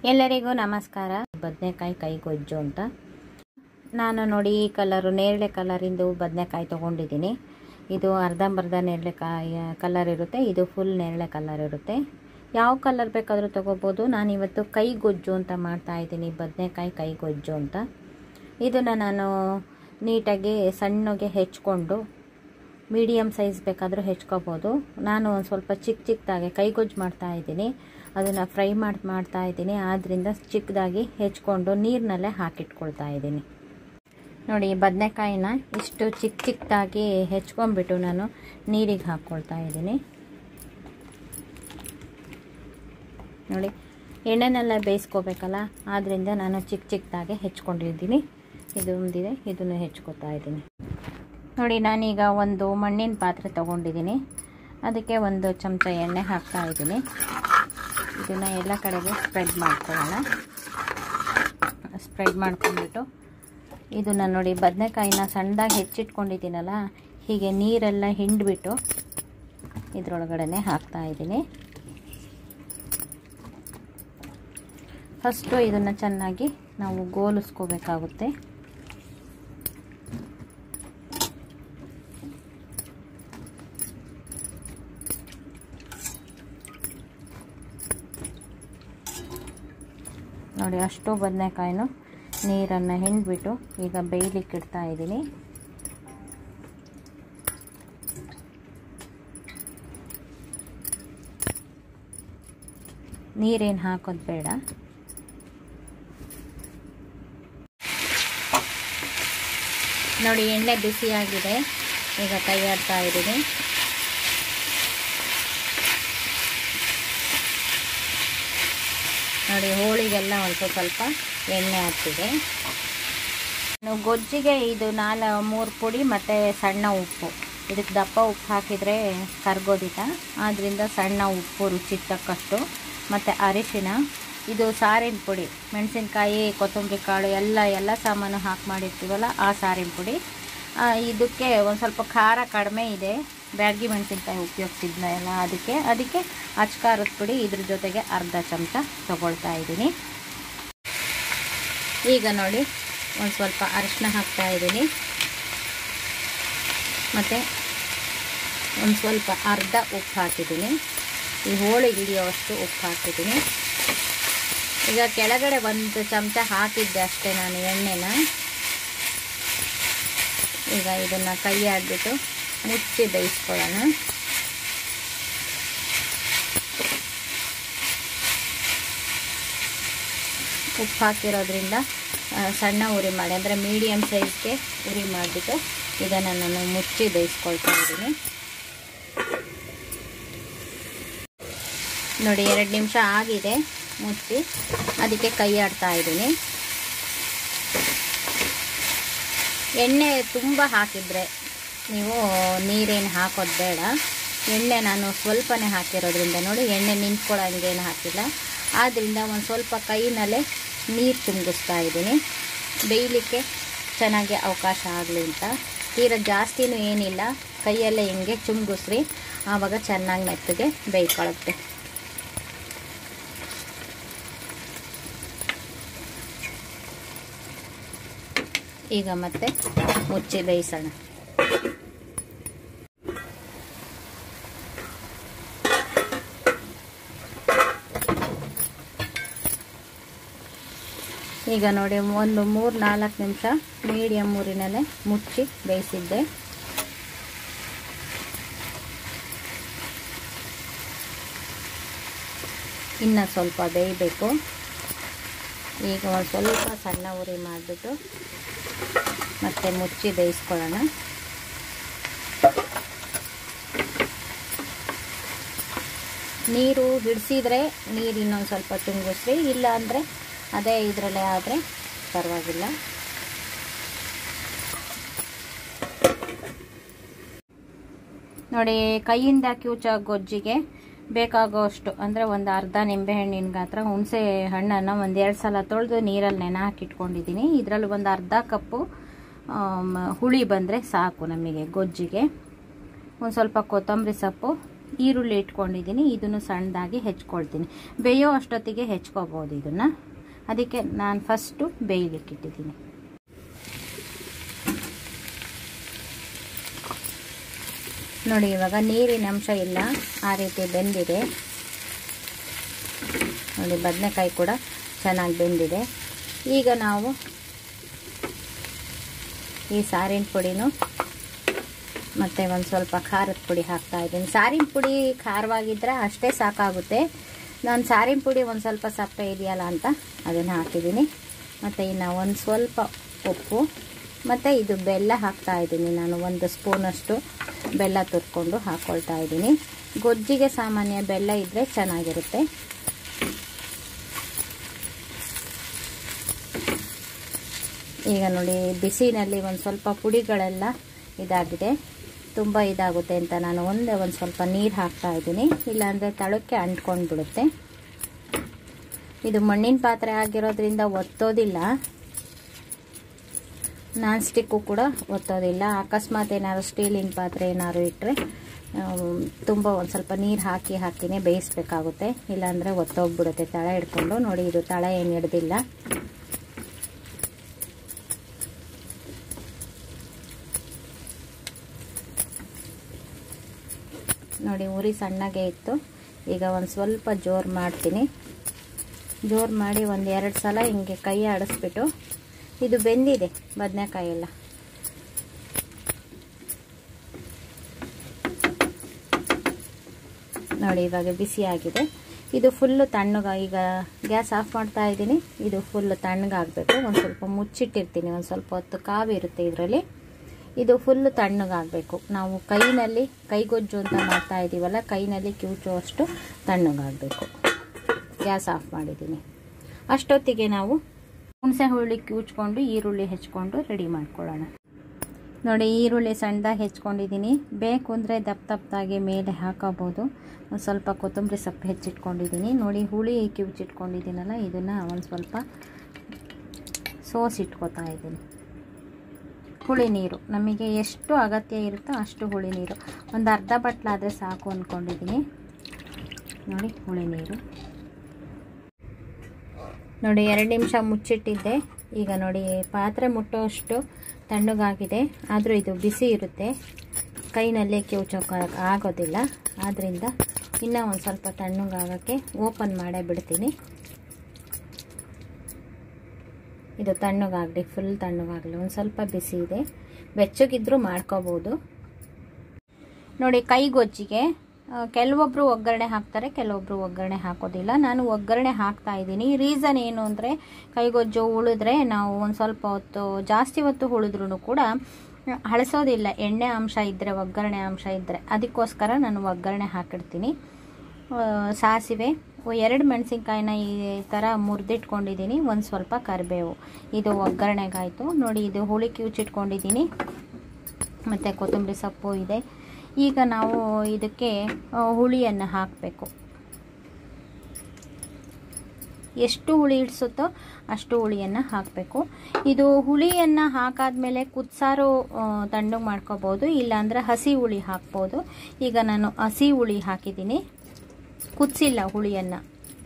ಎಲ್ಲರಿಗೂ ನಮಸ್ಕಾರ ಬದನೆಕಾಯಿ ಕೈ ಗೊಜ್ಜು ಅಂತ ನಾನು ನೋಡಿ ಈ ಕಲರು ನೇರಳೆ ಕಲರಿಂದು ಬದನೆಕಾಯಿ ತೊಗೊಂಡಿದ್ದೀನಿ ಇದು ಅರ್ಧಂಬರ್ಧ ನೇರಳೆಕಾಯಿ ಕಲರ್ ಇರುತ್ತೆ ಇದು ಫುಲ್ ನೇರಳೆ ಕಲರ್ ಇರುತ್ತೆ ಯಾವ ಕಲರ್ ಬೇಕಾದರೂ ತೊಗೋಬೋದು ನಾನಿವತ್ತು ಕೈ ಗೊಜ್ಜು ಅಂತ ಮಾಡ್ತಾ ಇದ್ದೀನಿ ಬದನೆಕಾಯಿ ಕೈ ಗೊಜ್ಜು ಅಂತ ಇದನ್ನು ನಾನು ನೀಟಾಗಿ ಸಣ್ಣಗೆ ಹೆಚ್ಕೊಂಡು ಮೀಡಿಯಮ್ ಸೈಜ್ ಬೇಕಾದರೂ ಹೆಚ್ಕೋಬೋದು ನಾನು ಒಂದು ಸ್ವಲ್ಪ ಚಿಕ್ಕ ಚಿಕ್ಕದಾಗಿ ಕೈಗೊಜ್ಜು ಮಾಡ್ತಾ ಇದ್ದೀನಿ ಅದನ್ನು ಫ್ರೈ ಮಾಡಿ ಮಾಡ್ತಾ ಇದ್ದೀನಿ ಆದ್ದರಿಂದ ಚಿಕ್ಕದಾಗಿ ಹೆಚ್ಕೊಂಡು ನೀರಿನಲ್ಲೇ ಹಾಕಿಟ್ಕೊಳ್ತಾ ಇದ್ದೀನಿ ನೋಡಿ ಬದನೆಕಾಯಿನ ಇಷ್ಟು ಚಿಕ್ಕ ಚಿಕ್ಕದಾಗಿ ಹೆಚ್ಕೊಂಡ್ಬಿಟ್ಟು ನಾನು ನೀರಿಗೆ ಹಾಕ್ಕೊಳ್ತಾ ಇದ್ದೀನಿ ನೋಡಿ ಎಣ್ಣೆನೆಲ್ಲ ಬೇಯಿಸ್ಕೋಬೇಕಲ್ಲ ಆದ್ದರಿಂದ ನಾನು ಚಿಕ್ಕ ಚಿಕ್ಕದಾಗಿ ಹೆಚ್ಕೊಂಡಿದ್ದೀನಿ ಇದು ಒಂದಿದೆ ಇದನ್ನು ಹೆಚ್ಕೊತಾ ಇದ್ದೀನಿ ನೋಡಿ ನಾನೀಗ ಒಂದು ಮಣ್ಣಿನ ಪಾತ್ರೆ ತೊಗೊಂಡಿದ್ದೀನಿ ಅದಕ್ಕೆ ಒಂದು ಚಮಚ ಎಣ್ಣೆ ಹಾಕ್ತಾ ಇದ್ದೀನಿ ಇದನ್ನು ಎಲ್ಲ ಕಡೆಗೆ ಸ್ಪ್ರೆಡ್ ಮಾಡ್ಕೊಳ್ಳೋಣ ಸ್ಪ್ರೆಡ್ ಮಾಡ್ಕೊಂಡ್ಬಿಟ್ಟು ಇದನ್ನು ನೋಡಿ ಬದನೆಕಾಯಿನ ಸಣ್ಣದಾಗಿ ಹೆಚ್ಚಿಟ್ಕೊಂಡಿದ್ದೀನಲ್ಲ ಹೀಗೆ ನೀರೆಲ್ಲ ಹಿಂಡ್ಬಿಟ್ಟು ಇದರೊಳಗಡೆ ಹಾಕ್ತಾ ಇದ್ದೀನಿ ಫಸ್ಟು ಇದನ್ನು ಚೆನ್ನಾಗಿ ನಾವು ಗೋಲಿಸ್ಕೋಬೇಕಾಗುತ್ತೆ ನೋಡಿ ಅಷ್ಟು ಬದನೆಕಾಯಿನೂ ನೀರನ್ನು ಹಿಂಡ್ಬಿಟ್ಟು ಈಗ ಬೇಯಲಿಕ್ಕೆ ಇಡ್ತಾ ಇದ್ದೀನಿ ನೀರೇನು ಹಾಕೋದು ಬೇಡ ನೋಡಿ ಎಣ್ಣೆ ಬಿಸಿಯಾಗಿದೆ ಈಗ ಕೈ ಆಡ್ತಾ ಇದ್ದೀನಿ ನೋಡಿ ಹೋಳಿಗೆಲ್ಲ ಒಂದು ಸ್ವಲ್ಪ ಎಣ್ಣೆ ಹಾಕ್ತಿದೆ ಗೊಜ್ಜಿಗೆ ಇದು ನಾಲ ಮೂರು ಪುಡಿ ಮತ್ತು ಸಣ್ಣ ಉಪ್ಪು ಇದಕ್ಕೆ ದಪ್ಪ ಉಪ್ಪು ಹಾಕಿದರೆ ಕರ್ಗೋದಿಲ್ಲ ಆದ್ದರಿಂದ ಸಣ್ಣ ಉಪ್ಪು ರುಚಿ ತಕ್ಕಷ್ಟು ಮತ್ತು ಅರಿಶಿನ ಇದು ಸಾರಿನ ಪುಡಿ ಮೆಣಸಿನ್ಕಾಯಿ ಕೊತ್ತಂಬರಿ ಕಾಳು ಎಲ್ಲ ಎಲ್ಲ ಸಾಮಾನು ಹಾಕಿ ಮಾಡಿರ್ತೀವಲ್ಲ ಆ ಸಾರಿನ ಪುಡಿ ಇದಕ್ಕೆ ಒಂದು ಸ್ವಲ್ಪ ಖಾರ ಕಡಿಮೆ ಇದೆ ಬ್ಯಾಡಗಿ ಮೆಣಸಿನ್ಕಾಯಿ ಉಪಯೋಗಿಸಿದ್ನ ಎಲ್ಲ ಅದಕ್ಕೆ ಅದಕ್ಕೆ ಅಚ್ಕಾರದ ಪುಡಿ ಇದ್ರ ಜೊತೆಗೆ ಅರ್ಧ ಚಮಚ ತೊಗೊಳ್ತಾ ಇದ್ದೀನಿ ಈಗ ನೋಡಿ ಒಂದು ಸ್ವಲ್ಪ ಅರಿಶಿನ ಹಾಕ್ತಾ ಇದ್ದೀನಿ ಮತ್ತು ಒಂದು ಸ್ವಲ್ಪ ಅರ್ಧ ಉಪ್ಪು ಹಾಕಿದ್ದೀನಿ ಈ ಹೋಳಿಗೆ ಹಿಡಿಯೋವಷ್ಟು ಉಪ್ಪು ಹಾಕಿದ್ದೀನಿ ಈಗ ಕೆಳಗಡೆ ಒಂದು ಚಮಚ ಹಾಕಿದ್ದೆ ಅಷ್ಟೇ ನಾನು ಎಣ್ಣೆನ ಈಗ ಇದನ್ನು ಕೈ ಆಡಿಬಿಟ್ಟು ಮುಚ್ಚಿ ಬೇಯಿಸ್ಕೊಳ್ಳೋಣ ಉಪ್ಪು ಹಾಕಿರೋದ್ರಿಂದ ಸಣ್ಣ ಉರಿ ಮಾಡಿ ಅಂದರೆ ಮೀಡಿಯಮ್ ಸೈಜ್ಗೆ ಉರಿ ಮಾಡಿಬಿಟ್ಟು ಇದನ್ನು ನಾನು ಮುಚ್ಚಿ ಬೇಯಿಸ್ಕೊಳ್ತಾ ಇದ್ದೀನಿ ನೋಡಿ ಎರಡು ನಿಮಿಷ ಆಗಿದೆ ಮುಚ್ಚಿ ಅದಕ್ಕೆ ಕೈ ಆಡ್ತಾ ಇದ್ದೀನಿ ಎಣ್ಣೆ ತುಂಬ ಹಾಕಿದರೆ ನೀವು ನೀರೇನು ಹಾಕೋದು ಬೇಡ ಎಣ್ಣೆ ನಾನು ಸ್ವಲ್ಪನೇ ಹಾಕಿರೋದ್ರಿಂದ ನೋಡಿ ಎಣ್ಣೆ ನಿಂತ್ಕೊಳ್ಳೋಂಗೇನು ಹಾಕಿಲ್ಲ ಆದ್ದರಿಂದ ಒಂದು ಸ್ವಲ್ಪ ಕೈನಲ್ಲೇ ನೀರು ತುಂಬಿಸ್ತಾ ಇದ್ದೀನಿ ಬೇಯಲಿಕ್ಕೆ ಚೆನ್ನಾಗಿ ಅವಕಾಶ ಆಗಲಿ ಅಂತ ತೀರ ಜಾಸ್ತಿನೂ ಏನಿಲ್ಲ ಕೈಯಲ್ಲೇ ಹಿಂಗೆ ಚುಮ್ಗಿಸ್ರಿ ಆವಾಗ ಚೆನ್ನಾಗಿ ಮೆತ್ತಗೆ ಬೇಯ್ಕೊಳ್ಳುತ್ತೆ ಈಗ ಮತ್ತೆ ಮುಚ್ಚಿ ಬೇಯಿಸೋಣ ಈಗ ನೋಡಿ ಒಂದು ಮೂರು ನಾಲ್ಕು ನಿಮಿಷ ಮೀಡಿಯಮ್ ಊರಿನಲ್ಲೇ ಮುಚ್ಚಿ ಬೇಯಿಸಿದ್ದೆ ಇನ್ನು ಸ್ವಲ್ಪ ಬೇಯಬೇಕು ಈಗ ಒಂದು ಸ್ವಲ್ಪ ಸಣ್ಣ ಉರಿ ಮಾಡಿಬಿಟ್ಟು ಮತ್ತೆ ಮುಚ್ಚಿ ಬೇಯಿಸ್ಕೊಳ್ಳೋಣ ನೀರು ಹಿಡಿಸಿದ್ರೆ ನೀರು ಇನ್ನೊಂದು ಸ್ವಲ್ಪ ತುಂಬಿಸ್ರಿ ಇಲ್ಲ ಅಂದರೆ ಅದೇ ಇದರಲ್ಲೇ ಆದರೆ ಪರವಾಗಿಲ್ಲ ನೋಡಿ ಕೈಯಿಂದ ಕ್ಯೂಚ ಗೊಜ್ಜಿಗೆ ಬೇಕಾಗೋಷ್ಟು ಅಂದರೆ ಒಂದು ಅರ್ಧ ನಿಂಬೆಹಣ್ಣಿನ ಗಾತ್ರ ಹುಣಸೆ ಹಣ್ಣನ್ನು ಒಂದು ಎರಡು ಸಲ ತೊಳೆದು ನೀರಲ್ಲಿ ನೆನೆ ಹಾಕಿಟ್ಕೊಂಡಿದ್ದೀನಿ ಇದರಲ್ಲಿ ಒಂದು ಅರ್ಧ ಕಪ್ಪು ಹುಳಿ ಬಂದರೆ ಸಾಕು ನಮಗೆ ಗೊಜ್ಜಿಗೆ ಒಂದು ಸ್ವಲ್ಪ ಕೊತ್ತಂಬರಿ ಸೊಪ್ಪು ಈರುಳ್ಳಿ ಇಟ್ಕೊಂಡಿದ್ದೀನಿ ಇದನ್ನು ಸಣ್ಣದಾಗಿ ಹೆಚ್ಕೊಳ್ತೀನಿ ಬೇಯೋ ಅಷ್ಟೊತ್ತಿಗೆ ಹೆಚ್ಕೋಬೋದು ಇದನ್ನು ಅದಕ್ಕೆ ನಾನು ಫಸ್ಟು ಬೇಯಲಿಕ್ಕಿಟ್ಟಿದ್ದೀನಿ ನೋಡಿ ಇವಾಗ ನೀರಿನ ಅಂಶ ಇಲ್ಲ ಆ ರೀತಿ ಬೆಂದಿದೆ ನೋಡಿ ಬದನೆಕಾಯಿ ಕೂಡ ಚೆನ್ನಾಗಿ ಬೆಂದಿದೆ ಈಗ ನಾವು ಈ ಸಾರಿನ ಪುಡಿನೂ ಮತ್ತು ಒಂದು ಸ್ವಲ್ಪ ಖಾರದ ಪುಡಿ ಹಾಕ್ತಾ ಇದ್ದೀನಿ ಸಾರಿನ ಪುಡಿ ಖಾರವಾಗಿದ್ದರೆ ಅಷ್ಟೇ ಸಾಕಾಗುತ್ತೆ ನಾನು ಸಾರಿನ ಪುಡಿ ಒಂದು ಸ್ವಲ್ಪ ಸಪ್ಪೆ ಇದೆಯಲ್ಲ ಅಂತ ಅದನ್ನು ಹಾಕಿದ್ದೀನಿ ಮತ್ತು ಇನ್ನು ಒಂದು ಸ್ವಲ್ಪ ಉಪ್ಪು ಮತ್ತು ಇದು ಬೆಲ್ಲ ಹಾಕ್ತಾ ಇದ್ದೀನಿ ನಾನು ಒಂದು ಸ್ಪೂನಷ್ಟು ಬೆಲ್ಲ ತುರ್ಕೊಂಡು ಹಾಕ್ಕೊಳ್ತಾ ಇದ್ದೀನಿ ಗೊಜ್ಜಿಗೆ ಸಾಮಾನ್ಯ ಬೆಲ್ಲ ಇದ್ದರೆ ಚೆನ್ನಾಗಿರುತ್ತೆ ಈಗ ನೋಡಿ ಬಿಸಿನಲ್ಲಿ ಒಂದು ಸ್ವಲ್ಪ ಪುಡಿಗಳೆಲ್ಲ ಇದಾಗಿದೆ ತುಂಬ ಇದಾಗುತ್ತೆ ಅಂತ ನಾನು ಒಂದೇ ಒಂದು ಸ್ವಲ್ಪ ನೀರು ಹಾಕ್ತಾ ಇದ್ದೀನಿ ಇಲ್ಲಾಂದರೆ ತಳಕ್ಕೆ ಅಂಟ್ಕೊಂಡು ಬಿಡುತ್ತೆ ಇದು ಮಣ್ಣಿನ ಪಾತ್ರೆ ಆಗಿರೋದ್ರಿಂದ ಒತ್ತೋದಿಲ್ಲ ನಾನ್ ಸ್ಟಿಕ್ಕು ಕೂಡ ಒತ್ತೋದಿಲ್ಲ ಅಕಸ್ಮಾತ್ ಏನಾದ್ರು ಸ್ಟೀಲಿನ ಪಾತ್ರೆ ಏನಾದ್ರು ಇಟ್ಟರೆ ತುಂಬ ಒಂದು ಸ್ವಲ್ಪ ನೀರು ಹಾಕಿ ಹಾಕಿನೇ ಬೇಯಿಸ್ಬೇಕಾಗುತ್ತೆ ಇಲ್ಲಾಂದರೆ ಒತ್ತೋಗ್ಬಿಡುತ್ತೆ ತಳ ಹಿಡ್ಕೊಂಡು ನೋಡಿ ಇದು ತಳ ಏನು ಹಿಡ್ದಿಲ್ಲ ನೋಡಿ ಉರಿ ಸಣ್ಣಗೆ ಇತ್ತು ಈಗ ಒಂದು ಸ್ವಲ್ಪ ಜೋರು ಮಾಡ್ತೀನಿ ಜೋರು ಮಾಡಿ ಒಂದು ಎರಡು ಸಲ ಹಿಂಗೆ ಕೈ ಆಡಿಸ್ಬಿಟ್ಟು ಇದು ಬೆಂದಿದೆ ಬದನೆಕಾಯಿ ಎಲ್ಲ ನೋಡಿ ಇವಾಗ ಬಿಸಿಯಾಗಿದೆ ಇದು ಫುಲ್ಲು ತಣ್ಣಗ ಈಗ ಗ್ಯಾಸ್ ಆಫ್ ಮಾಡ್ತಾ ಇದ್ದೀನಿ ಇದು ಫುಲ್ಲು ತಣ್ಣಗಾಗಬೇಕು ಒಂದು ಸ್ವಲ್ಪ ಮುಚ್ಚಿಟ್ಟಿರ್ತೀನಿ ಒಂದು ಸ್ವಲ್ಪ ಹೊತ್ತು ಕಾವಿರುತ್ತೆ ಇದರಲ್ಲಿ ಇದು ಫುಲ್ಲು ತಣ್ಣಗಾಗಬೇಕು ನಾವು ಕೈನಲ್ಲಿ ಕೈಗೊಜ್ಜು ಅಂತ ಮಾಡ್ತಾ ಇದ್ದೀವಲ್ಲ ಕೈನಲ್ಲಿ ಕಿವುಚುವಷ್ಟು ತಣ್ಣಗಾಗಬೇಕು ಗ್ಯಾಸ್ ಆಫ್ ಮಾಡಿದ್ದೀನಿ ಅಷ್ಟೊತ್ತಿಗೆ ನಾವು ಹುಣಸೆ ಹುರುಳಿ ಕಿವುಚ್ಕೊಂಡು ಈರುಳ್ಳಿ ಹೆಚ್ಕೊಂಡು ರೆಡಿ ಮಾಡ್ಕೊಳ್ಳೋಣ ನೋಡಿ ಈರುಳ್ಳಿ ಸಣ್ಣದಾಗಿ ಹೆಚ್ಕೊಂಡಿದ್ದೀನಿ ಬೇಕು ಅಂದರೆ ದಪ್ಪ ದಪ್ಪದಾಗಿ ಮೇಲೆ ಹಾಕೋಬೋದು ಒಂದು ಸ್ವಲ್ಪ ಕೊತ್ತಂಬರಿ ಸೊಪ್ಪು ಹೆಚ್ಚಿಟ್ಕೊಂಡಿದ್ದೀನಿ ನೋಡಿ ಹುಳಿ ಕಿವುಚಿಟ್ಕೊಂಡಿದ್ದೀನಲ್ಲ ಇದನ್ನು ಒಂದು ಸ್ವಲ್ಪ ಸೋಸಿಟ್ಕೋತಾ ಇದ್ದೀನಿ ಹುಳಿ ನೀರು ನಮಗೆ ಎಷ್ಟು ಅಗತ್ಯ ಇರುತ್ತೋ ಅಷ್ಟು ಹುಳಿ ನೀರು ಒಂದು ಅರ್ಧ ಬಟ್ಲಾದರೆ ಸಾಕು ಅಂದ್ಕೊಂಡಿದ್ದೀನಿ ನೋಡಿ ಹುಳಿ ನೀರು ನೋಡಿ ಎರಡು ನಿಮಿಷ ಮುಚ್ಚಿಟ್ಟಿದ್ದೆ ಈಗ ನೋಡಿ ಪಾತ್ರೆ ಮುಟ್ಟೋಷ್ಟು ತಣ್ಣಗಾಗಿದೆ ಆದರೂ ಇದು ಬಿಸಿ ಇರುತ್ತೆ ಕೈನಲ್ಲೇ ಕಿವುಚೋಕೆ ಆಗೋದಿಲ್ಲ ಆದ್ದರಿಂದ ಇನ್ನೂ ಒಂದು ಸ್ವಲ್ಪ ತಣ್ಣಗಾಗೋಕ್ಕೆ ಓಪನ್ ಮಾಡೇ ಬಿಡ್ತೀನಿ ಇದು ತಣ್ಣಗಾಗಲಿ ಫುಲ್ ತಣ್ಣಗಾಗಲಿ ಒಂದು ಸ್ವಲ್ಪ ಬಿಸಿ ಇದೆ ಬೆಚ್ಚಗಿದ್ರೂ ಮಾಡ್ಕೋಬೋದು ನೋಡಿ ಕೈಗೊಜ್ಜಿಗೆ ಕೆಲವೊಬ್ಬರು ಒಗ್ಗರಣೆ ಹಾಕ್ತಾರೆ ಕೆಲವೊಬ್ಬರು ಒಗ್ಗರಣೆ ಹಾಕೋದಿಲ್ಲ ನಾನು ಒಗ್ಗರಣೆ ಹಾಕ್ತಾ ಇದ್ದೀನಿ ರೀಸನ್ ಏನು ಅಂದರೆ ಕೈಗೊಜ್ಜು ಉಳಿದ್ರೆ ನಾವು ಒಂದು ಸ್ವಲ್ಪ ಹೊತ್ತು ಜಾಸ್ತಿ ಹೊತ್ತು ಉಳಿದ್ರೂ ಕೂಡ ಹಳಸೋದಿಲ್ಲ ಎಣ್ಣೆ ಅಂಶ ಇದ್ದರೆ ಒಗ್ಗರಣೆ ಅಂಶ ಇದ್ದರೆ ಅದಕ್ಕೋಸ್ಕರ ನಾನು ಒಗ್ಗರಣೆ ಹಾಕಿಡ್ತೀನಿ ಸಾಸಿವೆ ಎರಡು ಮೆಣಸಿನ್ಕಾಯಿನ ಈ ಥರ ಮುರಿದಿಟ್ಕೊಂಡಿದ್ದೀನಿ ಒಂದು ಸ್ವಲ್ಪ ಕರಿಬೇವು ಇದು ಒಗ್ಗರಣೆಗಾಯಿತು ನೋಡಿ ಇದು ಹುಳಿ ಕಿವುಚಿಟ್ಕೊಂಡಿದ್ದೀನಿ ಮತ್ತು ಕೊತ್ತಂಬರಿ ಸೊಪ್ಪು ಇದೆ ಈಗ ನಾವು ಇದಕ್ಕೆ ಹುಳಿಯನ್ನು ಹಾಕಬೇಕು ಎಷ್ಟು ಹುಳಿ ಇಡಿಸುತ್ತೋ ಅಷ್ಟು ಹುಳಿಯನ್ನು ಹಾಕಬೇಕು ಇದು ಹುಳಿಯನ್ನು ಹಾಕಾದ್ಮೇಲೆ ಕುದ್ಸಾರು ತಣ್ಣಗೆ ಮಾಡ್ಕೋಬೋದು ಇಲ್ಲಾಂದರೆ ಹಸಿ ಹುಳಿ ಹಾಕ್ಬೋದು ಈಗ ನಾನು ಹಸಿ ಹುಳಿ ಹಾಕಿದ್ದೀನಿ ಕುದಿಸಿಲ್ಲ ಹುಳಿಯನ್ನು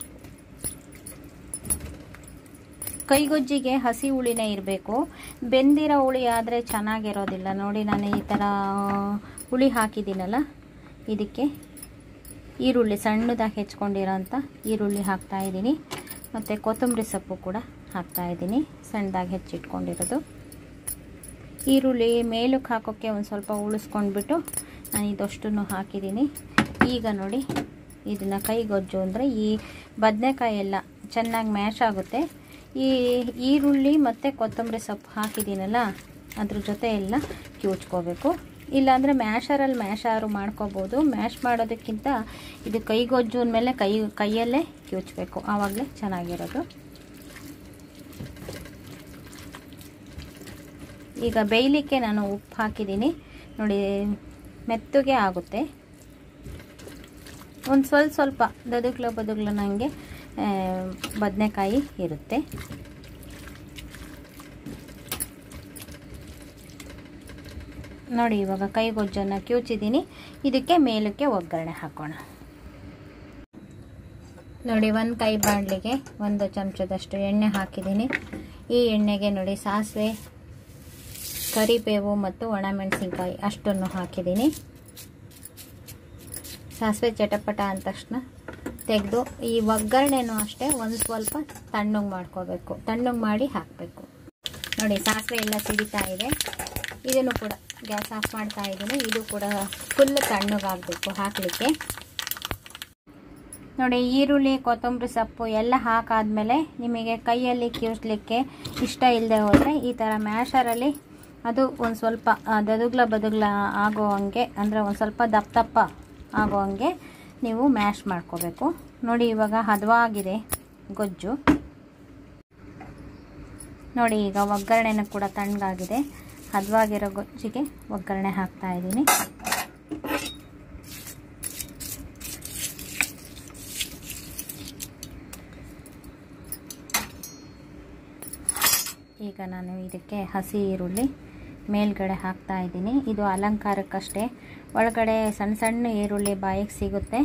ಕೈಗೊಜ್ಜಿಗೆ ಹಸಿ ಹುಳಿನೇ ಇರಬೇಕು ಬೆಂದಿರೋ ಹುಳಿ ಆದರೆ ಚೆನ್ನಾಗಿರೋದಿಲ್ಲ ನೋಡಿ ನಾನು ಈ ಥರ ಹುಳಿ ಹಾಕಿದ್ದೀನಲ್ಲ ಇದಕ್ಕೆ ಈರುಳ್ಳಿ ಸಣ್ಣದಾಗಿ ಹೆಚ್ಕೊಂಡಿರೋಂಥ ಈರುಳ್ಳಿ ಹಾಕ್ತಾಯಿದ್ದೀನಿ ಮತ್ತು ಕೊತ್ತಂಬರಿ ಸೊಪ್ಪು ಕೂಡ ಹಾಕ್ತಾಯಿದ್ದೀನಿ ಸಣ್ಣದಾಗಿ ಹೆಚ್ಚಿಟ್ಕೊಂಡಿರೋದು ಈರುಳ್ಳಿ ಮೇಲಕ್ಕೆ ಹಾಕೋಕ್ಕೆ ಒಂದು ಸ್ವಲ್ಪ ಉಳಿಸ್ಕೊಂಡ್ಬಿಟ್ಟು ನಾನು ಇದಷ್ಟನ್ನು ಹಾಕಿದ್ದೀನಿ ಈಗ ನೋಡಿ ಇದನ್ನು ಕೈಗೊಜ್ಜು ಅಂದರೆ ಈ ಬದನೆಕಾಯಿ ಎಲ್ಲ ಚೆನ್ನಾಗಿ ಮ್ಯಾಶ್ ಆಗುತ್ತೆ ಈ ಈರುಳ್ಳಿ ಮತ್ತು ಕೊತ್ತಂಬರಿ ಸೊಪ್ಪು ಹಾಕಿದ್ದೀನಲ್ಲ ಅದ್ರ ಜೊತೆ ಎಲ್ಲ ಕಿವುಚ್ಕೋಬೇಕು ಇಲ್ಲಾಂದರೆ ಮ್ಯಾಶರಲ್ಲಿ ಮ್ಯಾಶಾರು ಮಾಡ್ಕೋಬೋದು ಮ್ಯಾಶ್ ಮಾಡೋದಕ್ಕಿಂತ ಇದು ಕೈಗೊಜ್ಜು ಅಂದಮೇಲೆ ಕೈ ಕೈಯಲ್ಲೇ ಕಿವುಚ್ಬೇಕು ಆವಾಗಲೇ ಚೆನ್ನಾಗಿರೋದು ಈಗ ಬೇಯಲಿಕ್ಕೆ ನಾನು ಉಪ್ಪು ಹಾಕಿದ್ದೀನಿ ನೋಡಿ ಮೆತ್ತಗೆ ಆಗುತ್ತೆ ಒಂದು ಸ್ವಲ್ಪ ಸ್ವಲ್ಪ ದದುಗ್ಲ ಬದುಗ್ಲ ನನಗೆ ಬದನೆಕಾಯಿ ಇರುತ್ತೆ ನೋಡಿ ಇವಾಗ ಕೈಗೊಜ್ಜನ್ನು ಕ್ಯೂಚಿದ್ದೀನಿ ಇದಕ್ಕೆ ಮೇಲಕ್ಕೆ ಒಗ್ಗರಣೆ ಹಾಕೋಣ ನೋಡಿ ಒಂದು ಕೈ ಬಾಣಲಿಗೆ ಒಂದು ಚಮಚದಷ್ಟು ಎಣ್ಣೆ ಹಾಕಿದ್ದೀನಿ ಈ ಎಣ್ಣೆಗೆ ನೋಡಿ ಸಾಸಿವೆ ಕರಿಬೇವು ಮತ್ತು ಒಣಮೆಣಸಿನ್ಕಾಯಿ ಅಷ್ಟನ್ನು ಹಾಕಿದ್ದೀನಿ ಸಾಸಿವೆ ಚಟಪಟ ಅಂದ ತಕ್ಷಣ ತೆಗೆದು ಈ ಒಗ್ಗರಣೆನೂ ಅಷ್ಟೇ ಒಂದು ಸ್ವಲ್ಪ ತಣ್ಣಗೆ ಮಾಡ್ಕೋಬೇಕು ತಣ್ಣಗೆ ಮಾಡಿ ಹಾಕಬೇಕು ನೋಡಿ ಸಾಸಿವೆ ಎಲ್ಲ ಸಿಡಿತಾ ಇದೆ ಇದನ್ನು ಕೂಡ ಗ್ಯಾಸ್ ಆಫ್ ಮಾಡ್ತಾ ಇದ್ದೀನಿ ಇದು ಕೂಡ ಫುಲ್ ತಣ್ಣಗಾಗಬೇಕು ಹಾಕಲಿಕ್ಕೆ ನೋಡಿ ಈರುಳ್ಳಿ ಕೊತ್ತಂಬರಿ ಸೊಪ್ಪು ಎಲ್ಲ ಹಾಕಾದ್ಮೇಲೆ ನಿಮಗೆ ಕೈಯಲ್ಲಿ ಕಿವುಸ್ಲಿಕ್ಕೆ ಇಷ್ಟ ಇಲ್ಲದೆ ಹೋದರೆ ಈ ಥರ ಮ್ಯಾಶರಲ್ಲಿ ಅದು ಒಂದು ಸ್ವಲ್ಪ ದದುಗ್ಲ ಬದುಗ್ಲ ಆಗೋ ಹಂಗೆ ಅಂದರೆ ಒಂದು ಸ್ವಲ್ಪ ದಪ್ಪ ದಪ್ಪ ಆಗೋ ಹಂಗೆ ನೀವು ಮ್ಯಾಶ್ ಮಾಡ್ಕೋಬೇಕು ನೋಡಿ ಇವಾಗ ಹದವಾಗಿದೆ ಗೊಜ್ಜು ನೋಡಿ ಈಗ ಒಗ್ಗರಣೆನೂ ಕೂಡ ತಣ್ಣಗಾಗಿದೆ ಹದವಾಗಿರೋ ಗೊಜ್ಜಿಗೆ ಒಗ್ಗರಣೆ ಹಾಕ್ತಾ ಇದ್ದೀನಿ ಈಗ ನಾನು ಇದಕ್ಕೆ ಹಸಿ ಈರುಳ್ಳಿ ಮೇಲ್ಗಡೆ ಹಾಕ್ತಾ ಇದ್ದೀನಿ ಇದು ಅಲಂಕಾರಕ್ಕಷ್ಟೇ ಒಳಗಡೆ ಸಣ್ಣ ಸಣ್ಣ ಈರುಳ್ಳಿ ಬಾಯಿಗೆ ಸಿಗುತ್ತೆ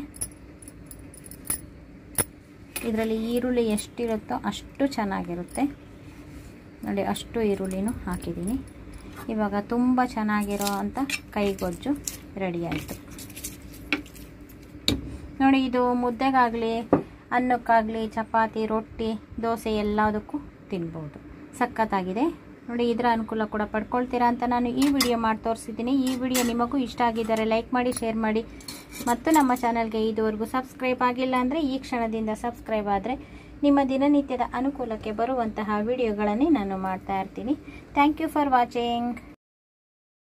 ಇದರಲ್ಲಿ ಈರುಳ್ಳಿ ಎಷ್ಟಿರುತ್ತೋ ಅಷ್ಟು ಚೆನ್ನಾಗಿರುತ್ತೆ ನೋಡಿ ಅಷ್ಟು ಈರುಳ್ಳಿನೂ ಹಾಕಿದ್ದೀನಿ ಇವಾಗ ತುಂಬ ಚೆನ್ನಾಗಿರೋ ಅಂಥ ಕೈಗೊಜ್ಜು ರೆಡಿ ಆಯಿತು ನೋಡಿ ಇದು ಮುದ್ದೆಗಾಗಲಿ ಅನ್ನಕ್ಕಾಗಲಿ ಚಪಾತಿ ರೊಟ್ಟಿ ದೋಸೆ ಎಲ್ಲದಕ್ಕೂ ತಿನ್ಬೋದು ಸಖತ್ತಾಗಿದೆ ನೋಡಿ ಇದರ ಅನುಕೂಲ ಕೂಡ ಪಡ್ಕೊಳ್ತೀರಾ ಅಂತ ನಾನು ಈ ವಿಡಿಯೋ ಮಾಡಿ ತೋರಿಸಿದ್ದೀನಿ ಈ ವಿಡಿಯೋ ನಿಮಗೂ ಇಷ್ಟ ಆಗಿದ್ದರೆ ಲೈಕ್ ಮಾಡಿ ಶೇರ್ ಮಾಡಿ ಮತ್ತು ನಮ್ಮ ಚಾನಲ್ಗೆ ಇದುವರೆಗೂ ಸಬ್ಸ್ಕ್ರೈಬ್ ಆಗಿಲ್ಲ ಅಂದರೆ ಈ ಕ್ಷಣದಿಂದ ಸಬ್ಸ್ಕ್ರೈಬ್ ಆದರೆ ನಿಮ್ಮ ದಿನನಿತ್ಯದ ಅನುಕೂಲಕ್ಕೆ ಬರುವಂತಹ ವಿಡಿಯೋಗಳನ್ನೇ ನಾನು ಮಾಡ್ತಾ ಇರ್ತೀನಿ ಥ್ಯಾಂಕ್ ಯು ಫಾರ್ ವಾಚಿಂಗ್